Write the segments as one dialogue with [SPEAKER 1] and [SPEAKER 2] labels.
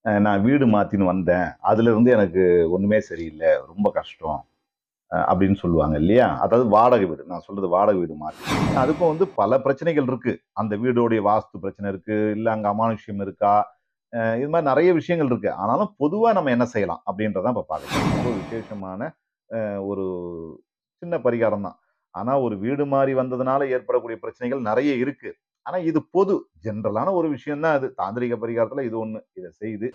[SPEAKER 1] அஹ் நான் வீடு மாத்தின்னு வந்தேன் அதுல இருந்து எனக்கு ஒண்ணுமே சரியில்லை ரொம்ப கஷ்டம் அஹ் அப்படின்னு சொல்லுவாங்க இல்லையா அதாவது வாடகை வீடு நான் சொல்றது வாடகை வீடு மாத்தி அதுக்கும் வந்து பல பிரச்சனைகள் இருக்கு அந்த வீடோடைய வாஸ்து பிரச்சனை இருக்கு இல்ல அங்க அமானுஷ்யம் இருக்கா அஹ் இது மாதிரி நிறைய விஷயங்கள் இருக்கு ஆனாலும் பொதுவா நம்ம என்ன செய்யலாம் அப்படின்றதான் இப்ப பார்க்கலாம் ரொம்ப விசேஷமான அஹ் ஒரு சின்ன பரிகாரம் தான் ஆனா ஒரு வீடு மாறி வந்ததுனால ஏற்படக்கூடிய பிரச்சனைகள் நிறைய இருக்கு ஆனா இது பொது ஜென்ரலான ஒரு விஷயம் தான் அது தாந்திரிக பரிகாரத்துல இது ஒண்ணு இதை செய்து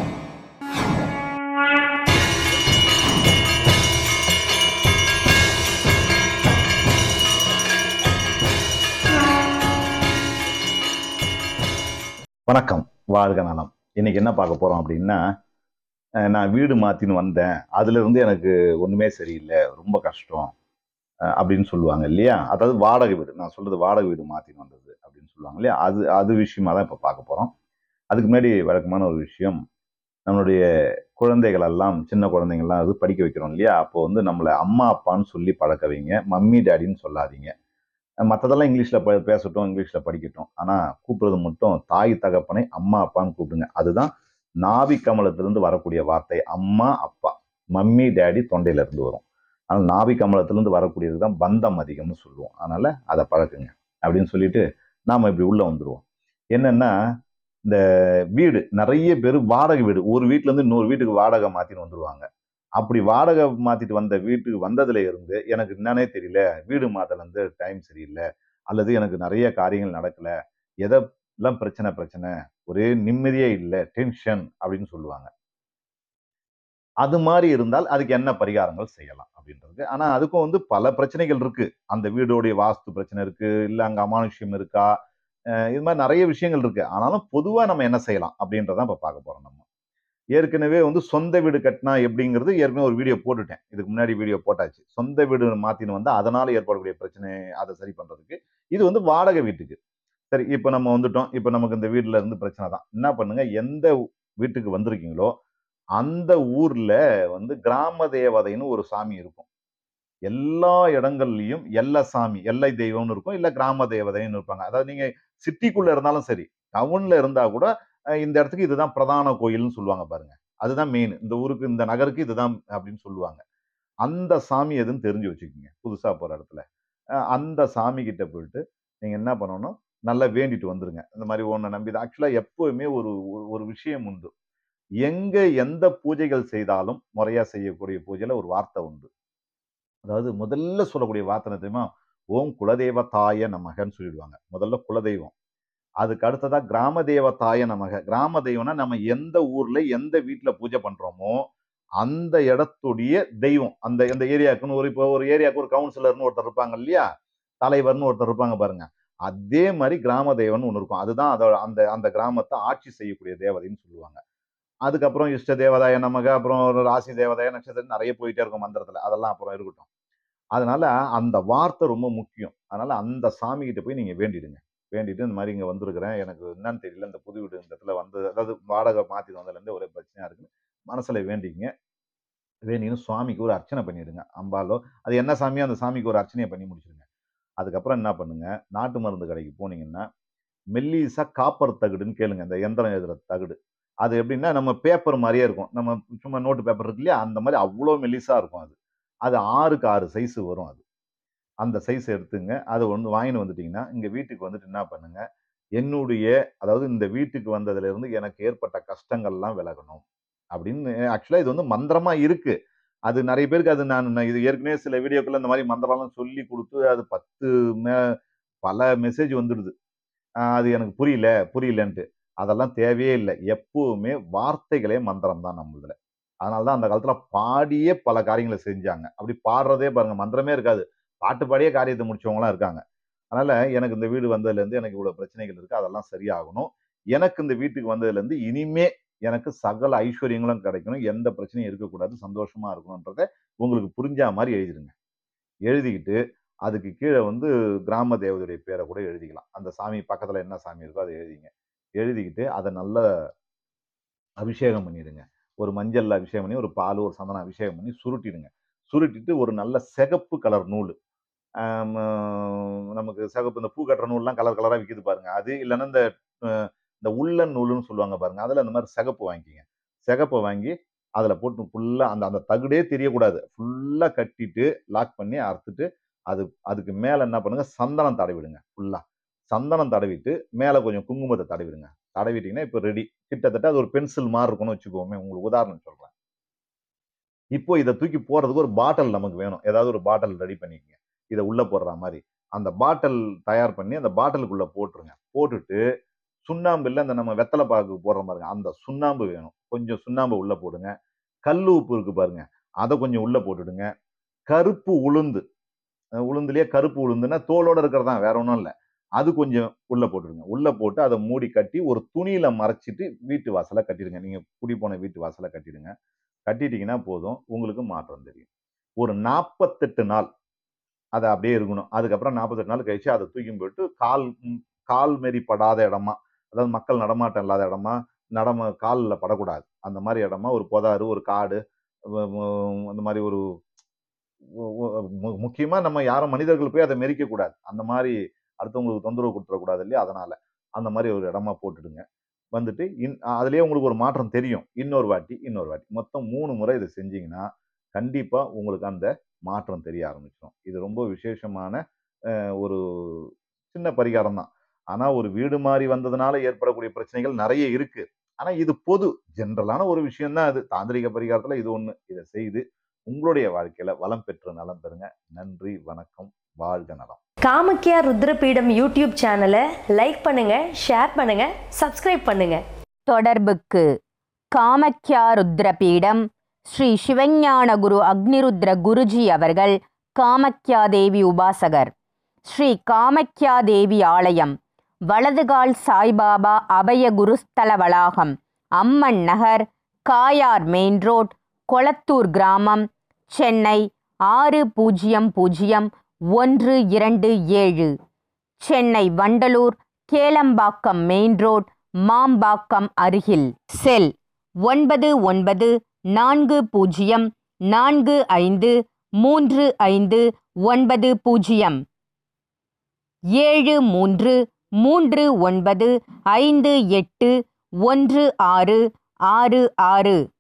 [SPEAKER 1] வணக்கம் வாழ்க நலம் இன்னைக்கு என்ன பார்க்க போறோம் அப்படின்னா அஹ் நான் வீடு மாத்தின்னு வந்தேன் அதுல இருந்து எனக்கு ஒண்ணுமே சரியில்லை ரொம்ப கஷ்டம் அஹ் அப்படின்னு சொல்லுவாங்க இல்லையா அதாவது வாடகை வீடு நான் சொல்றது வாடகை வீடு மாத்தின்னு வந்தது அப்படின்னு சொல்லுவாங்க இல்லையா அது அது விஷயமா தான் இப்ப பார்க்க போறோம் அதுக்கு முன்னாடி வழக்கமான ஒரு விஷயம் நம்மளுடைய குழந்தைகள் எல்லாம் சின்ன குழந்தைங்கள்லாம் அது படிக்க வைக்கிறோம் இல்லையா அப்போ வந்து நம்மளை அம்மா அப்பான்னு சொல்லி பழக்க வைங்க மம்மி டேடின்னு சொல்லாதீங்க மற்றதெல்லாம் இங்கிலீஷில் ப பேசட்டும் இங்கிலீஷில் படிக்கட்டும் ஆனால் கூப்பிடுறது மட்டும் தாய் தகப்பனை அம்மா அப்பான்னு கூப்பிடுங்க அதுதான் நாவி கமலத்திலிருந்து வரக்கூடிய வார்த்தை அம்மா அப்பா மம்மி டேடி தொண்டையில இருந்து வரும் ஆனால் நாவி கமலத்திலிருந்து வரக்கூடியது தான் பந்தம் அதிகம்னு சொல்லுவோம் அதனால அதை பழக்குங்க அப்படின்னு சொல்லிட்டு நாம இப்படி உள்ள வந்துருவோம் என்னன்னா இந்த வீடு நிறைய பேர் வாடகை வீடு ஒரு வீட்ல இருந்து இன்னொரு வீட்டுக்கு வாடகை மாத்தின்னு வந்துருவாங்க அப்படி வாடகை மாத்திட்டு வந்த வீட்டுக்கு வந்ததுல இருந்து எனக்கு என்னன்னே தெரியல வீடு மாத்தல இருந்து டைம் சரியில்லை அல்லது எனக்கு நிறைய காரியங்கள் நடக்கல எதெல்லாம் பிரச்சனை பிரச்சனை ஒரே நிம்மதியே இல்லை டென்ஷன் அப்படின்னு சொல்லுவாங்க அது மாதிரி இருந்தால் அதுக்கு என்ன பரிகாரங்கள் செய்யலாம் அப்படின்றது ஆனா அதுக்கும் வந்து பல பிரச்சனைகள் இருக்கு அந்த வீடோடைய வாஸ்து பிரச்சனை இருக்கு இல்ல அங்க அமானுஷ்யம் இருக்கா அஹ் இது மாதிரி நிறைய விஷயங்கள் இருக்கு ஆனாலும் பொதுவா நம்ம என்ன செய்யலாம் அப்படின்றதான் இப்ப பார்க்க போறோம் நம்ம ஏற்கனவே வந்து சொந்த வீடு கட்டினா எப்படிங்கிறது ஏற்கனவே ஒரு வீடியோ போட்டுட்டேன் இதுக்கு முன்னாடி வீடியோ போட்டாச்சு சொந்த வீடு மாத்தின்னு வந்தா அதனால ஏற்படக்கூடிய பிரச்சனை அதை சரி பண்றதுக்கு இது வந்து வாடகை வீட்டுக்கு சரி இப்போ நம்ம வந்துட்டோம் இப்போ நமக்கு இந்த வீட்ல இருந்து பிரச்சனை தான் என்ன பண்ணுங்க எந்த வீட்டுக்கு வந்திருக்கீங்களோ அந்த ஊர்ல வந்து கிராம தேவதைன்னு ஒரு சாமி இருக்கும் எல்லா இடங்கள்லயும் எல்லை சாமி எல்லை தெய்வம்னு இருக்கும் இல்ல கிராம தேவதைன்னு இருப்பாங்க அதாவது நீங்க சிட்டிக்குள்ள இருந்தாலும் சரி டவுன்ல இருந்தா கூட அஹ் இந்த இடத்துக்கு இதுதான் பிரதான கோயில்னு சொல்லுவாங்க பாருங்க அதுதான் மெயின் இந்த ஊருக்கு இந்த நகருக்கு இதுதான் அப்படின்னு சொல்லுவாங்க அந்த சாமி எதுன்னு தெரிஞ்சு வச்சுக்கோங்க புதுசா போற இடத்துல அஹ் அந்த சாமி கிட்ட போயிட்டு நீங்க என்ன பண்ணணும் நல்லா வேண்டிட்டு வந்துருங்க இந்த மாதிரி ஒன்றை நம்பி ஆக்சுவலா எப்பவுமே ஒரு ஒரு- ஒரு விஷயம் உண்டு எங்க எந்த பூஜைகள் செய்தாலும் முறையா செய்யக்கூடிய பூஜையில ஒரு வார்த்தை உண்டு அதாவது முதல்ல சொல்லக்கூடிய வார்த்தை என்ன தெரியுமா ஓம் குலதெய்வ தாய நமகன்னு சொல்லிடுவாங்க முதல்ல குலதெய்வம் அதுக்கு அடுத்ததா கிராம தேவ தாய நமக கிராம தெய்வம்னா நம்ம எந்த ஊர்ல எந்த வீட்டுல பூஜை பண்றோமோ அந்த இடத்துடைய தெய்வம் அந்த அந்த ஏரியாவுக்குன்னு ஒரு இப்போ ஒரு ஏரியாவுக்கு ஒரு கவுன்சிலர்னு ஒருத்தர் இருப்பாங்க இல்லையா தலைவர்னு ஒருத்தர் இருப்பாங்க பாருங்க அதே மாதிரி கிராம தெய்வம்னு ஒன்று இருக்கும் அதுதான் அதோட அந்த அந்த கிராமத்தை ஆட்சி செய்யக்கூடிய தேவதைன்னு சொல்லுவாங்க அதுக்கப்புறம் இஷ்ட தேவதாய நமக அப்புறம் ஒரு ராசி தேவதாய நட்சத்திரம் நிறைய போயிட்டே இருக்கும் மந்திரத்துல அதெல்லாம் அப்புறம் இருக்கட்டும் அதனால அந்த வார்த்தை ரொம்ப முக்கியம் அதனால அந்த சாமி கிட்ட போய் நீங்க வேண்டிடுங்க வேண்டிட்டு இந்த மாதிரி இங்க வந்திருக்கிறேன் எனக்கு என்னன்னு தெரியல இந்த புது வீடு இந்த இடத்துல வந்து அதாவது வாடகை மாத்தி வந்ததுலேருந்து ஒரே பிரச்சனையா இருக்கு மனசுல வேண்டிங்க வேண்டின்னு சுவாமிக்கு ஒரு அர்ச்சனை பண்ணிடுங்க அம்பாலோ அது என்ன சாமியோ அந்த சாமிக்கு ஒரு அர்ச்சனையை பண்ணி முடிச்சிடுங்க அதுக்கப்புறம் என்ன பண்ணுங்க நாட்டு மருந்து கடைக்கு போனீங்கன்னா மெல்லிசா காப்பர் தகுடுன்னு கேளுங்க இந்த எந்திரம் எழுதுற தகுடு அது எப்படின்னா நம்ம பேப்பர் மாதிரியே இருக்கும் நம்ம சும்மா நோட்டு பேப்பர் இருக்கு இல்லையா அந்த மாதிரி அவ்வளோ மெல்லிசா இருக்கும் அது அது ஆறுக்கு ஆறு சைஸ் வரும் அது அந்த சைஸ் எடுத்துங்க அதை ஒன்று வாங்கிட்டு வந்துட்டீங்கன்னா இங்க வீட்டுக்கு வந்துட்டு என்ன பண்ணுங்க என்னுடைய அதாவது இந்த வீட்டுக்கு வந்ததுல இருந்து எனக்கு ஏற்பட்ட கஷ்டங்கள்லாம் விலகணும் அப்படின்னு ஆக்சுவலா இது வந்து மந்திரமா இருக்கு அது நிறைய பேருக்கு அது நான் நான் இது ஏற்கனவே சில வீடியோக்குள்ள இந்த மாதிரி மந்திரம்லாம் சொல்லி கொடுத்து அது பத்து மே பல மெசேஜ் வந்துடுது ஆஹ் அது எனக்கு புரியல புரியலன்ட்டு அதெல்லாம் தேவையே இல்லை எப்பவுமே வார்த்தைகளே மந்திரம் தான் நம்மளுதுல அதனால தான் அந்த காலத்துல பாடியே பல காரியங்களை செஞ்சாங்க அப்படி பாடுறதே பாருங்க மந்திரமே இருக்காது பாட்டு பாடியே காரியத்தை முடிச்சவங்களாம் இருக்காங்க அதனால எனக்கு இந்த வீடு வந்ததுல இருந்து எனக்கு இவ்வளவு பிரச்சனைகள் இருக்கு அதெல்லாம் சரியாகணும் எனக்கு இந்த வீட்டுக்கு வந்ததுல இருந்து இனிமே எனக்கு சகல ஐஸ்வர்யங்களும் கிடைக்கணும் எந்த பிரச்சனையும் இருக்கக்கூடாது சந்தோஷமா இருக்கணும்ன்றத உங்களுக்கு புரிஞ்சா மாதிரி எழுதிடுங்க எழுதிக்கிட்டு அதுக்கு கீழே வந்து கிராம தேவதையுடைய பேரை கூட எழுதிக்கலாம் அந்த சாமி பக்கத்துல என்ன சாமி இருக்கோ அதை எழுதிங்க எழுதிக்கிட்டு அதை நல்ல அபிஷேகம் பண்ணிடுங்க ஒரு மஞ்சள் அபிஷேகம் பண்ணி ஒரு பால் ஒரு சந்தனம் அபிஷேகம் பண்ணி சுருட்டிடுங்க சுருட்டிட்டு ஒரு நல்ல சிகப்பு கலர் நூல் ஆம், ஆஹ் நமக்கு சிகப்பு இந்த பூ கட்டுற நூல்லாம் கலர் கலராக விற்கிது பாருங்க அது இல்லைன்னா இந்த அஹ், இந்த உள்ளன் நூலுன்னு சொல்லுவாங்க பாருங்க அதில் அந்த மாதிரி சிகப்பு வாங்கிக்கிங்க சிகப்பை வாங்கி அதில் போட்டு ஃபுல்லாக அந்த அந்த தகுடே தெரியக்கூடாது ஃபுல்லாக கட்டிட்டு லாக் பண்ணி அறுத்துட்டு அது அதுக்கு மேலே என்ன பண்ணுங்க சந்தனம் தடவிடுங்க ஃபுல்லாக சந்தனம் தடவிட்டு மேலே கொஞ்சம் குங்குமத்தை தடவிடுங்க தடவிட்டீங்கன்னா இப்போ ரெடி கிட்டத்தட்ட அது ஒரு பென்சில் மாதிரி இருக்கும்னு வச்சுக்கோமே உங்களுக்கு உதாரணம் சொல்கிறேன் இப்போ இதை தூக்கி போடுறதுக்கு ஒரு பாட்டில் நமக்கு வேணும் ஏதாவது ஒரு பாட்டில் ரெடி பண்ணிக்கங்க இதை உள்ள போடுற மாதிரி அந்த பாட்டில் தயார் பண்ணி அந்த பாட்டிலுக்குள்ள போட்டுருங்க போட்டுட்டு சுண்ணாம்பு இல்லை அந்த நம்ம வெத்தலை பாக்கு போடுற பாருங்க அந்த சுண்ணாம்பு வேணும் கொஞ்சம் சுண்ணாம்பு உள்ள போடுங்க கல் உப்பு இருக்கு பாருங்க அதை கொஞ்சம் உள்ள போட்டுடுங்க கருப்பு உளுந்து அஹ் உளுந்துலயே கருப்பு உளுந்துன்னா தோலோட இருக்கிறதா வேற ஒன்றும் இல்லை அது கொஞ்சம் உள்ள போட்டுடுங்க உள்ள போட்டு அதை மூடி கட்டி ஒரு துணியில மறைச்சிட்டு வீட்டு வாசலை கட்டிடுங்க நீங்க குடி போன வீட்டு வாசலை கட்டிடுங்க கட்டிட்டீங்கன்னா போதும் உங்களுக்கு மாற்றம் தெரியும் ஒரு நாற்பத்தெட்டு நாள் அது அப்படியே இருக்கணும் அதுக்கப்புறம் நாற்பத்தெட்டு நாள் கழிச்சு அதை தூக்கி போட்டு கால் ம், கால் மாரி படாத இடமா அதாவது மக்கள் நடமாட்டம் இல்லாத இடமா நடம காலில் படக்கூடாது அந்த மாதிரி இடமா ஒரு புதாறு ஒரு காடு வ- வ- அந்த மாதிரி ஒரு ஒ- ஒ- மு- முக்கியமா நம்ம யாரும் மனிதர்கள் போய் அதை மெரிக்க கூடாது அந்த மாதிரி அடுத்தவங்களுக்கு தொந்தரவு கொடுத்துடக்கூடாது இல்லையா அதனால அந்த மாதிரி ஒரு இடமா போட்டுடுங்க வந்துட்டு இன் அதுலயே உங்களுக்கு ஒரு மாற்றம் தெரியும் இன்னொரு வாட்டி இன்னொரு வாட்டி மொத்தம் மூணு முறை இதை செஞ்சீங்கன்னா கண்டிப்பா உங்களுக்கு அந்த மாற்றம் தெரிய ஆரம்பிச்சிடும் இது ரொம்ப விசேஷமான அஹ், ஒரு சின்ன பரிகாரம் தான் ஆனா ஒரு வீடு மாறி வந்ததுனால ஏற்படக்கூடிய பிரச்சனைகள் நிறைய இருக்கு ஆனா இது பொது ஜென்ரலான ஒரு விஷயம் தான் அது தாந்திரிக பரிகாரத்துல இது ஒண்ணு இதை செய்து உங்களுடைய வாழ்க்கையில வளம் பெற்று நலம் பெறுங்க நன்றி வணக்கம் வாழ்க நலம்
[SPEAKER 2] காமக்கியா ருத்ரபீடம் யூடியூப் சேனலை லைக் பண்ணுங்க ஷேர் பண்ணுங்க சப்ஸ்கிரைப் பண்ணுங்க
[SPEAKER 3] தொடர்புக்கு காமக்யா ருத்ரபீடம் ஸ்ரீ சிவஞான குரு அக்னிருத்ர குருஜி அவர்கள் காமக்யா தேவி உபாசகர் ஸ்ரீ காமக்யா தேவி ஆலயம் வலதுகால் சாய்பாபா அபய குருஸ்தல வளாகம் அம்மன் நகர் காயார் மெயின் ரோட் கொளத்தூர் கிராமம் சென்னை ஆறு பூஜ்ஜியம் பூஜ்ஜியம் ஒன்று இரண்டு ஏழு சென்னை வண்டலூர் கேளம்பாக்கம் மெயின் ரோட் மாம்பாக்கம் அருகில் செல் ஒன்பது ஒன்பது நான்கு பூஜ்ஜியம் நான்கு ஐந்து மூன்று ஐந்து ஒன்பது பூஜ்ஜியம் ஏழு மூன்று மூன்று ஒன்பது ஐந்து எட்டு ஒன்று ஆறு ஆறு ஆறு